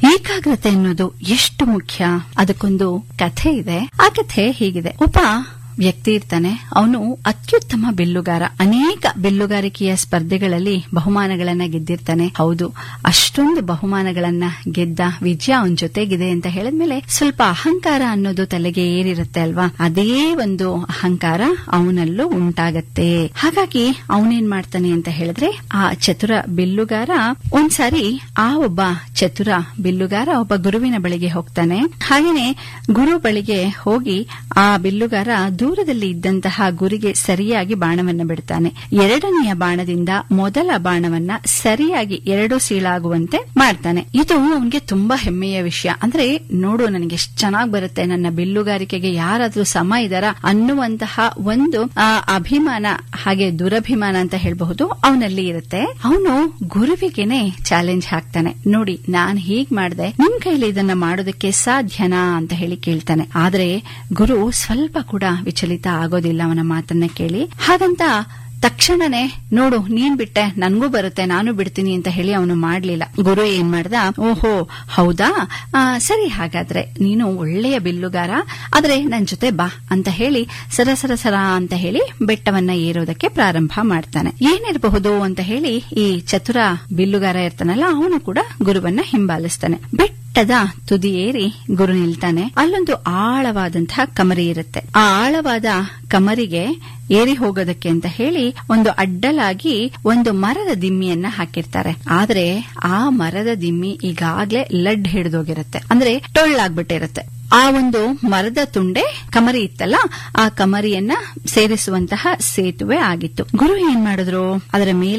ಏಕಾಗ್ರತೆ ಅನ್ನೋದು ಎಷ್ಟು ಮುಖ್ಯ ಅದಕ್ಕೊಂದು ಕಥೆ ಇದೆ ಆ ಕಥೆ ಹೀಗಿದೆ ಒಬ್ಬ ವ್ಯಕ್ತಿ ಇರ್ತಾನೆ ಅವನು ಅತ್ಯುತ್ತಮ ಬಿಲ್ಲುಗಾರ ಅನೇಕ ಬಿಲ್ಲುಗಾರಿಕೆಯ ಸ್ಪರ್ಧೆಗಳಲ್ಲಿ ಬಹುಮಾನಗಳನ್ನ ಗೆದ್ದಿರ್ತಾನೆ ಹೌದು ಅಷ್ಟೊಂದು ಬಹುಮಾನಗಳನ್ನ ಗೆದ್ದ ವಿಜಯ ಅವನ ಜೊತೆಗಿದೆ ಅಂತ ಹೇಳಿದ್ಮೇಲೆ ಸ್ವಲ್ಪ ಅಹಂಕಾರ ಅನ್ನೋದು ತಲೆಗೆ ಏರಿರುತ್ತೆ ಅಲ್ವಾ ಅದೇ ಒಂದು ಅಹಂಕಾರ ಅವನಲ್ಲೂ ಉಂಟಾಗತ್ತೆ ಹಾಗಾಗಿ ಅವನೇನ್ ಮಾಡ್ತಾನೆ ಅಂತ ಹೇಳಿದ್ರೆ ಆ ಚತುರ ಬಿಲ್ಲುಗಾರ ಒಂದ್ಸಾರಿ ಆ ಒಬ್ಬ ಚತುರ ಬಿಲ್ಲುಗಾರ ಒಬ್ಬ ಗುರುವಿನ ಬಳಿಗೆ ಹೋಗ್ತಾನೆ ಹಾಗೇನೆ ಗುರು ಬಳಿಗೆ ಹೋಗಿ ಆ ಬಿಲ್ಲುಗಾರ ದೂರದಲ್ಲಿ ಇದ್ದಂತಹ ಗುರಿಗೆ ಸರಿಯಾಗಿ ಬಾಣವನ್ನ ಬಿಡ್ತಾನೆ ಎರಡನೆಯ ಬಾಣದಿಂದ ಮೊದಲ ಬಾಣವನ್ನ ಸರಿಯಾಗಿ ಎರಡು ಸೀಳಾಗುವಂತೆ ಮಾಡ್ತಾನೆ ಇದು ಅವನಿಗೆ ತುಂಬಾ ಹೆಮ್ಮೆಯ ವಿಷಯ ಅಂದ್ರೆ ನೋಡು ನನಗೆ ಎಷ್ಟು ಚೆನ್ನಾಗಿ ಬರುತ್ತೆ ನನ್ನ ಬಿಲ್ಲುಗಾರಿಕೆಗೆ ಯಾರಾದ್ರೂ ಸಮ ಇದಾರ ಅನ್ನುವಂತಹ ಒಂದು ಆ, ಅಭಿಮಾನ ಹಾಗೆ ದುರಭಿಮಾನ ಅಂತ ಹೇಳಬಹುದು ಅವನಲ್ಲಿ ಇರುತ್ತೆ ಅವನು ಗುರುವಿಗೆನೆ ಚಾಲೆಂಜ್ ಹಾಕ್ತಾನೆ ನೋಡಿ ನಾನ್ ಹೀಗ್ ಮಾಡ್ದೆ ನಿಮ್ ಕೈಲಿ ಇದನ್ನ ಮಾಡೋದಕ್ಕೆ ಸಾಧ್ಯನಾ ಅಂತ ಹೇಳಿ ಕೇಳ್ತಾನೆ ಆದ್ರೆ ಗುರು ಸ್ವಲ್ಪ ಕೂಡ ವಿಚಲಿತ ಆಗೋದಿಲ್ಲ ಅವನ ಮಾತನ್ನ ಕೇಳಿ ಹಾಗಂತ ತಕ್ಷಣನೇ ನೋಡು ನೀನ್ ಬಿಟ್ಟೆ ನನ್ಗೂ ಬರುತ್ತೆ ನಾನು ಬಿಡ್ತೀನಿ ಅಂತ ಹೇಳಿ ಅವನು ಮಾಡ್ಲಿಲ್ಲ ಗುರು ಏನ್ ಮಾಡ್ದ ಓಹೋ ಹೌದಾ ಆ, ಸರಿ ಹಾಗಾದ್ರೆ ನೀನು ಒಳ್ಳೆಯ ಬಿಲ್ಲುಗಾರ ಆದ್ರೆ ನನ್ ಜೊತೆ ಬಾ ಅಂತ ಹೇಳಿ ಸರ ಸರ ಸರ ಅಂತ ಹೇಳಿ ಬೆಟ್ಟವನ್ನ ಏರೋದಕ್ಕೆ ಪ್ರಾರಂಭ ಮಾಡ್ತಾನೆ ಏನಿರಬಹುದು ಅಂತ ಹೇಳಿ ಈ ಚತುರ ಬಿಲ್ಲುಗಾರ ಇರ್ತಾನಲ್ಲ ಅವನು ಕೂಡ ಗುರುವನ್ನ ಹಿಂಬಾಲಿಸ್ತಾನೆ ಬೆಟ್ಟದ ತುದಿ ಏರಿ ಗುರು ನಿಲ್ತಾನೆ ಅಲ್ಲೊಂದು ಆಳವಾದಂತಹ ಕಮರಿ ಇರುತ್ತೆ ಆ ಆಳವಾದ ಕಮರಿಗೆ ಏರಿ ಹೋಗೋದಕ್ಕೆ ಅಂತ ಹೇಳಿ ಒಂದು ಅಡ್ಡಲಾಗಿ ಒಂದು ಮರದ ದಿಮ್ಮಿಯನ್ನ ಹಾಕಿರ್ತಾರೆ ಆದ್ರೆ ಆ ಮರದ ದಿಮ್ಮಿ ಈಗಾಗ್ಲೇ ಲಡ್ ಹಿಡಿದೋಗಿರುತ್ತೆ ಅಂದ್ರೆ ಟೊಳ್ಳಾಗ್ಬಿಟ್ಟಿರುತ್ತೆ ಆ ಒಂದು ಮರದ ತುಂಡೆ ಕಮರಿ ಇತ್ತಲ್ಲ ಆ ಕಮರಿಯನ್ನ ಸೇರಿಸುವಂತಹ ಸೇತುವೆ ಆಗಿತ್ತು ಗುರು ಏನ್ ಮಾಡಿದ್ರು ಅದರ ಮೇಲೆ